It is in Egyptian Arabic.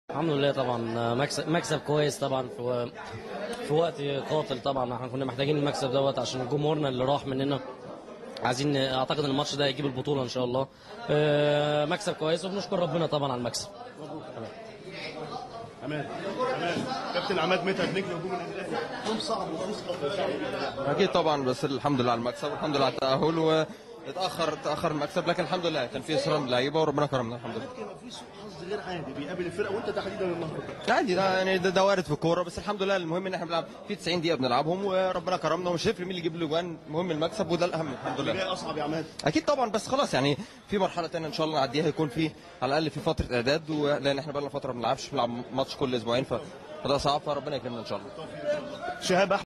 الحمد لله طبعا مكسب مكسب كويس طبعا في في وقت قاتل طبعا احنا كنا محتاجين المكسب دوت عشان جمهورنا اللي راح مننا عايزين اعتقد ان الماتش ده هيجيب البطوله ان شاء الله آه، مكسب كويس وبنشكر ربنا طبعا على المكسب عماد عماد كابتن عماد متعب نجم هجوم النادي الاهلي يوم صعب وفلوس صعب اكيد طبعا بس الحمد لله على المكسب والحمد لله على التاهل واتاخر تاخر المكسب لكن الحمد لله كان في اصرار من اللعيبه وربنا كرمنا الحمد لله كان في سوء حظ غير عادي بيقابل الفرقه وانت تحديدا النهارده عادي ده يعني ده, ده وارد في الكوره بس الحمد لله المهم ان احنا بنلعب في 90 دقيقه بنلعبهم وربنا كرمنا ومش هيفرق مين اللي يجيب الاجوان المهم المكسب وده الاهم الحمد اللي لله جاي اصعب يا عماد اكيد طبعا بس خلاص يعني في مرحله ثانيه ان شاء الله نعديها يكون في على الاقل في فتره اعداد و- لان احنا بقى لنا فتره ما بنلعبش بنلعب ماتش كل اسبوعين ف- فده صعب فربنا يكرمنا ان شاء الله شهاب